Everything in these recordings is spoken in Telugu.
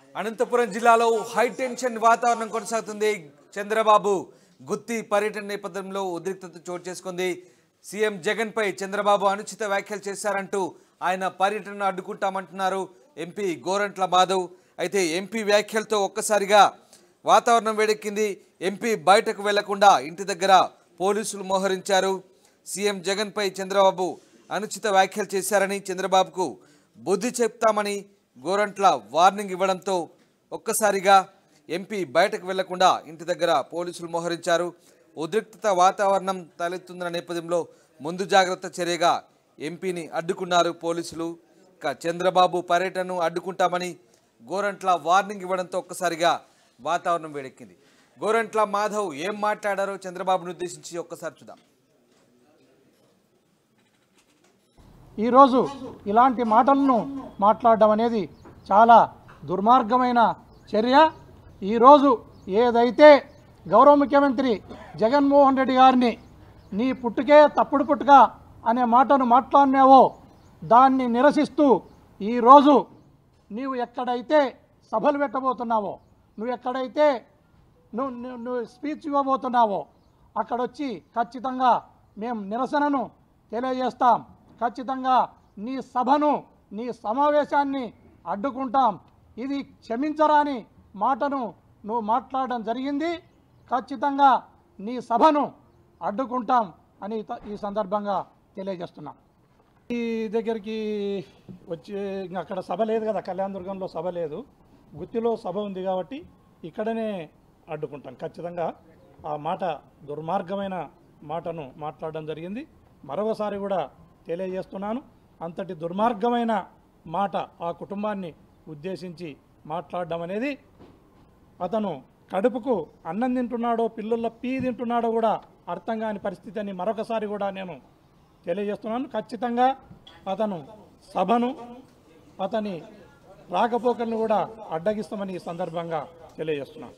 అనంతపురం జిల్లాలో హై టెన్షన్ వాతావరణం కొనసాగుతుంది చంద్రబాబు గుత్తి పర్యటన నేపథ్యంలో ఉద్రిక్తత చోటు చేసుకుంది సీఎం జగన్ పై చంద్రబాబు అనుచిత వ్యాఖ్యలు చేశారంటూ ఆయన పర్యటనను అడ్డుకుంటామంటున్నారు ఎంపీ గోరంట్ల మాధవ్ అయితే ఎంపీ వ్యాఖ్యలతో ఒక్కసారిగా వాతావరణం వేడెక్కింది ఎంపీ బయటకు వెళ్లకుండా ఇంటి దగ్గర పోలీసులు మోహరించారు సీఎం జగన్పై చంద్రబాబు అనుచిత వ్యాఖ్యలు చేశారని చంద్రబాబుకు బుద్ధి చెప్తామని గోరంట్ల వార్నింగ్ ఇవ్వడంతో ఒక్కసారిగా ఎంపీ బయటకు వెళ్లకుండా ఇంటి దగ్గర పోలీసులు మోహరించారు ఉద్రిక్తత వాతావరణం తలెత్తున్న నేపథ్యంలో ముందు జాగ్రత్త చర్యగా ఎంపీని అడ్డుకున్నారు పోలీసులు ఇక చంద్రబాబు పర్యటనను అడ్డుకుంటామని గోరంట్ల వార్నింగ్ ఇవ్వడంతో ఒక్కసారిగా వాతావరణం వేడెక్కింది గోరంట్ల మాధవ్ ఏం మాట్లాడారో చంద్రబాబును ఉద్దేశించి ఒక్కసారి చూద్దాం ఈరోజు ఇలాంటి మాటలను మాట్లాడడం అనేది చాలా దుర్మార్గమైన చర్య ఈరోజు ఏదైతే గౌరవ ముఖ్యమంత్రి జగన్మోహన్ రెడ్డి గారిని నీ పుట్టుకే తప్పుడు పుట్టుక అనే మాటను మాట్లాడినావో దాన్ని నిరసిస్తూ ఈరోజు నీవు ఎక్కడైతే సభలు పెట్టబోతున్నావో నువ్వు ఎక్కడైతే నువ్వు నువ్వు నువ్వు స్పీచ్ ఇవ్వబోతున్నావో అక్కడొచ్చి ఖచ్చితంగా మేము నిరసనను తెలియజేస్తాం ఖచ్చితంగా నీ సభను నీ సమావేశాన్ని అడ్డుకుంటాం ఇది క్షమించరాని మాటను నువ్వు మాట్లాడడం జరిగింది ఖచ్చితంగా నీ సభను అడ్డుకుంటాం అని త- ఈ సందర్భంగా తెలియజేస్తున్నాం ఈ దగ్గరికి వచ్చి ఇంకా అక్కడ సభ లేదు కదా కళ్యాణదుర్గంలో సభ లేదు గుత్తిలో సభ ఉంది కాబట్టి ఇక్కడనే అడ్డుకుంటాం ఖచ్చితంగా ఆ మాట దుర్మార్గమైన మాటను మాట్లాడడం జరిగింది మరొకసారి కూడా తెలియజేస్తున్నాను అంతటి దుర్మార్గమైన మాట ఆ కుటుంబాన్ని ఉద్దేశించి మాట్లాడడం అనేది అతను కడుపుకు అన్నం తింటున్నాడో పిల్లల పీ తింటున్నాడో కూడా అర్థం కాని పరిస్థితి అని మరొకసారి కూడా నేను తెలియజేస్తున్నాను ఖచ్చితంగా అతను సభను అతని రాకపోకలను కూడా అడ్డగిస్తామని ఈ సందర్భంగా తెలియజేస్తున్నాను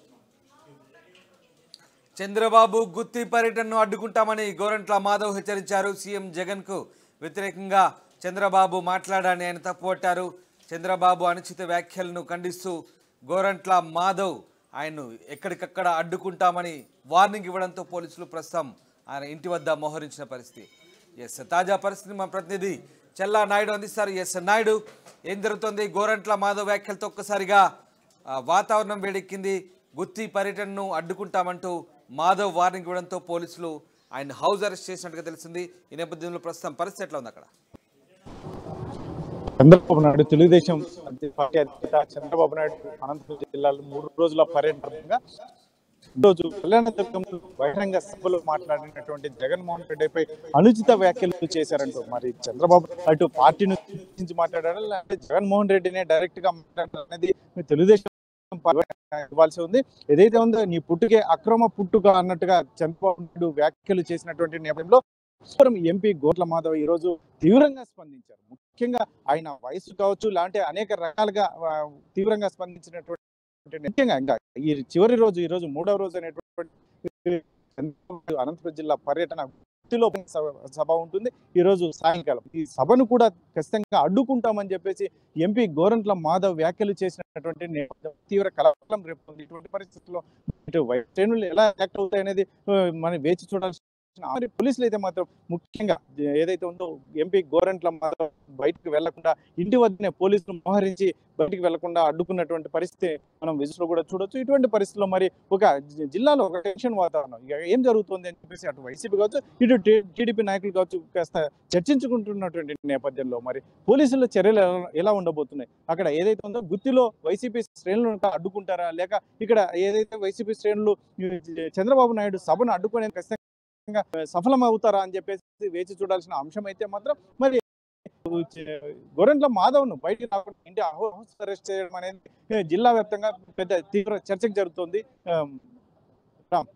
చంద్రబాబు గుత్తి పర్యటనను అడ్డుకుంటామని గోరంట్ల మాధవ్ హెచ్చరించారు సీఎం జగన్కు వ్యతిరేకంగా చంద్రబాబు మాట్లాడాలని ఆయన తప్పుపట్టారు చంద్రబాబు అనుచిత వ్యాఖ్యలను ఖండిస్తూ గోరంట్ల మాధవ్ ఆయన్ను ఎక్కడికక్కడ అడ్డుకుంటామని వార్నింగ్ ఇవ్వడంతో పోలీసులు ప్రస్తుతం ఆయన ఇంటి వద్ద మోహరించిన పరిస్థితి ఎస్ తాజా పరిస్థితిని మా ప్రతినిధి చెల్లా నాయుడు అందిస్తారు ఎస్ నాయుడు ఏం జరుగుతోంది గోరంట్ల మాధవ్ వ్యాఖ్యలతో ఒక్కసారిగా ఆ, వాతావరణం వేడెక్కింది గుత్తి పర్యటనను అడ్డుకుంటామంటూ మాధవ్ వార్నింగ్ ఇవ్వడంతో పోలీసులు ఆయన హౌస్ అరెస్ట్ చేసినట్టుగా తెలిసింది ఈ నేపథ్యంలో ప్రస్తుతం పరిస్థితి ఎట్లా ఉంది అక్కడ చంద్రబాబు నాయుడు తెలుగుదేశం అధ్య- పార్టీ అధినేత చంద్రబాబు నాయుడు అనంతపురం జిల్లాలో మూడు రోజుల పర్యటనగా ఈరోజు కళ్యాణదుర్గంలో బహిరంగ సభలో మాట్లాడినటువంటి జగన్మోహన్ రెడ్డిపై అనుచిత వ్యాఖ్యలు చేశారంటూ మరి చంద్రబాబు అటు పార్టీ నుంచి మాట్లాడారా లేదంటే జగన్మోహన్ రెడ్డినే డైరెక్ట్ గా మాట్లాడారు అనేది మీ తెలుగుదేశం పార్టీ ఇవ్వాల్సి ఉంది ఏదైతే ఉందో నీ పుట్టుకే అక్రమ పుట్టుక అన్నట్టుగా చంద్రబాబు నాయుడు వ్యాఖ్యలు చేసినటువంటి నేపథ్యంలో పురం ఎంపీ గోట్ల మాధవ్ ఈ రోజు తీవ్రంగా స్పందించారు ముఖ్యంగా ఆయన వయసు కావచ్చు లాంటి అనేక రకాలుగా ఆ, తీవ్రంగా స్పందించినటువంటి ముఖ్యంగా ఇంకా ఈ చివరి రోజు ఈ రోజు మూడవ రోజు అనేటువంటి చంద్రబాబు అనంతపురం జిల్లా పర్యటన గుత్తిలో సభ- సభ ఉంటుంది ఈ రోజు సాయంకాలం ఈ సభను కూడా ఖచ్చితంగా అడ్డుకుంటామని చెప్పేసి ఎంపీ గోరంట్ల మాధవ్ వ్యాఖ్యలు చేసినటువంటి నేపథ్యం తీవ్ర కలకలం రేపుతుంది ఇటువంటి పరిస్థితుల్లో ఇటు వై- శ్రేణులు ఎలా యాక్ట్ అవుతాయి అనేది ఆ, మనం వేచి చూడాల్సిన మరి పోలీసులు అయితే మాత్రం ముఖ్యంగా ఏదైతే ఉందో ఎంపీ గోరంట్ల మాధవ్ బయటకు వెళ్లకుండా ఇంటి వద్దనే పోలీసులు మోహరించి బయటికి వెళ్లకుండా అడ్డుకున్నటువంటి పరిస్థితి మనం విజులో కూడా చూడొచ్చు ఇటువంటి పరిస్థితుల్లో మరి ఒక జి- జిల్లాలో ఒక టెన్షన్ వాతావరణం ఇక ఏం జరుగుతుంది అని చెప్పేసి అటు వైసీపీ కావచ్చు ఇటు టీడీపీ నాయకులు కావచ్చు కాస్త చర్చించుకుంటున్నటువంటి నేపథ్యంలో మరి పోలీసుల చర్యలు ఎలా- ఎలా ఉండబోతున్నాయి అక్కడ ఏదైతే ఉందో గుత్తిలో వైసీపీ శ్రేణులను అడ్డుకుంటారా లేక ఇక్కడ ఏదైతే వైసీపీ శ్రేణులు ఈ చంద్రబాబు నాయుడు సభను అడ్డుకునే ఖచ్చితంగా సఫలం అవుతారా అని చెప్పేసి వేచి చూడాల్సిన అంశం అయితే మాత్రం మరి గొరెంట్ల మాధవ్ను బయటికి రాకుండా ఇంటి హౌస్ అరెస్ట్ చేయడం అనేది ఏ, జిల్లా వ్యాప్తంగా పెద్ద తీవ్ర చర్చకు జరుగుతుంది ఆ, రామ్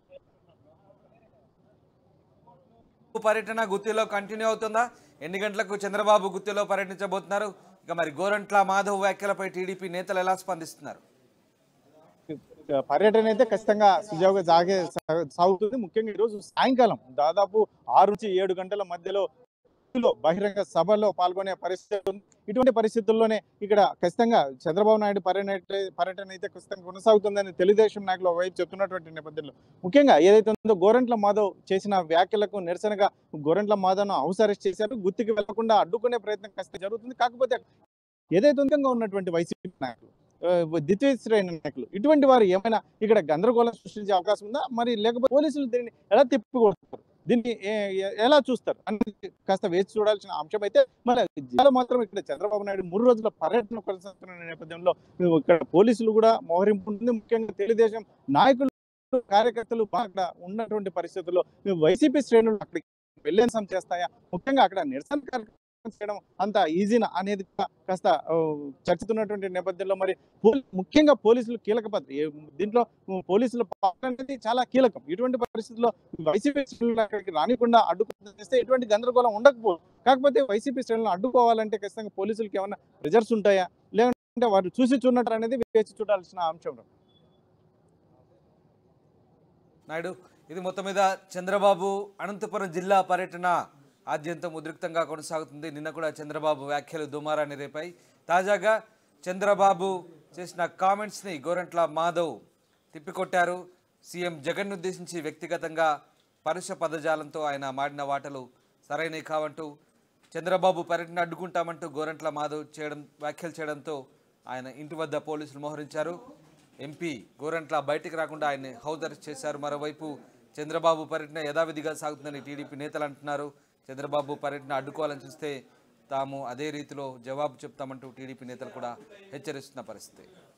పర్యటన గుత్తిలో కంటిన్యూ అవుతుందా ఎన్ని గంటలకు చంద్రబాబు గుత్తిలో పర్యటించబోతున్నారు ఇక మరి గోరంట్ల మాధవ్ వ్యాఖ్యలపై టీడీపీ నేతలు ఎలా స్పందిస్తున్నారు పర్యటన అయితే ఖచ్చితంగా సుజావుగా సాగే సా- సాగుతుంది ముఖ్యంగా ఈరోజు సాయంకాలం దాదాపు ఆరు నుంచి ఏడు గంటల మధ్యలో లో బహిరంగ సభలో పాల్గొనే పరిస్థితి ఉంది ఇటువంటి పరిస్థితుల్లోనే ఇక్కడ ఖచ్చితంగా చంద్రబాబు నాయుడు పర్యటన పర్యటన అయితే ఖచ్చితంగా కొనసాగుతుందని తెలుగుదేశం నాయకులు వైపు చెప్తున్నటువంటి నేపథ్యంలో ముఖ్యంగా ఏదైతే ఉందో గోరంట్ల మాధవ్ చేసిన వ్యాఖ్యలకు నిరసనగా గోరంట్ల మాధవ్ను హౌస్ అరెస్ట్ చేశారు గుర్తుకి వెళ్లకుండా అడ్డుకునే ప్రయత్నం ఖచ్చితంగా జరుగుతుంది కాకపోతే ఏదైతే ఉందంగా ఉన్నటువంటి వైసీపీ నాయకులు ఆ, ద్వితీయ శ్రేణి నాయకులు ఇటువంటి వారు ఏమైనా ఇక్కడ గందరగోళం సృష్టించే అవకాశం ఉందా మరి లేకపోతే పోలీసులు దీన్ని ఎలా తిప్పికొడతారు దీన్ని ఏ- ఏ- ఎలా చూస్తారు అనేది కాస్త వేచి చూడాల్సిన అంశం అయితే మరి జిల్లాలో మాత్రం ఇక్కడ చంద్రబాబు నాయుడు మూడు రోజుల పర్యటన కొనసాగుతున్న నేపథ్యంలో ఇక్కడ పోలీసులు కూడా మోహరింపు ఉంటుంది ముఖ్యంగా తెలుగుదేశం నాయకులు కార్యకర్తలు బాగా అక్కడ ఉన్నటువంటి పరిస్థితుల్లో వైసీపీ శ్రేణులు అక్కడికి వెళ్ళేసం చేస్తాయా ముఖ్యంగా అక్కడ నిరసన కార్యక్రమం చేయడం అంత ఈజీనా అనేది కా- కాస్త ఆ, చర్చిస్తున్నటువంటి నేపథ్యంలో మరి పోలీ- ముఖ్యంగా పోలీసులు కీలక పాత్ర ఏ- దీంట్లో ఉ, పోలీసుల పాత్ర అనేది చాలా కీలకం ఇటువంటి పరిస్థితుల్లో వైసీపీ శ్రేణులు అక్కడికి రానికుండా అడ్డుకుంటూ చేస్తే ఎటువంటి గందరగోళం ఉండకపోదు కాకపోతే వైసీపీ శ్రేణులను అడ్డుకోవాలంటే ఖచ్చితంగా పోలీసులకి ఏమైనా ప్రెజర్స్ ఉంటాయా లేదంటే వారు చూసి చూడటం అనేది వేచి చూడాల్సిన అంశం నాయుడు ఇది మొత్తం మీద చంద్రబాబు అనంతపురం జిల్లా పర్యటన ఆద్యంతం ఉద్రిక్తంగా కొనసాగుతుంది నిన్న కూడా చంద్రబాబు వ్యాఖ్యలు దుమారాన్ని రేపాయి తాజాగా చంద్రబాబు చేసిన కామెంట్స్ని గోరంట్ల మాధవ్ తిప్పికొట్టారు సీఎం జగన్ ఉద్దేశించి వ్యక్తిగతంగా పరుష పదజాలంతో ఆయన మాడిన వాటలు సరైనవి కావంటూ చంద్రబాబు పర్యటన అడ్డుకుంటామంటూ గోరంట్ల మాధవ్ చేయడం వ్యాఖ్యలు చేయడంతో ఆయన ఇంటి వద్ద పోలీసులు మోహరించారు ఎంపీ గోరంట్ల బయటికి రాకుండా ఆయన్ని హౌస్ అరెస్ట్ చేశారు మరోవైపు చంద్రబాబు పర్యటన యథావిధిగా సాగుతుందని టీడీపీ నేతలు అంటున్నారు చంద్రబాబు పర్యటన అడ్డుకోవాలని చూస్తే తాము అదే రీతిలో జవాబు చెప్తామంటూ టీడీపీ నేతలు కూడా హెచ్చరిస్తున్న పరిస్థితి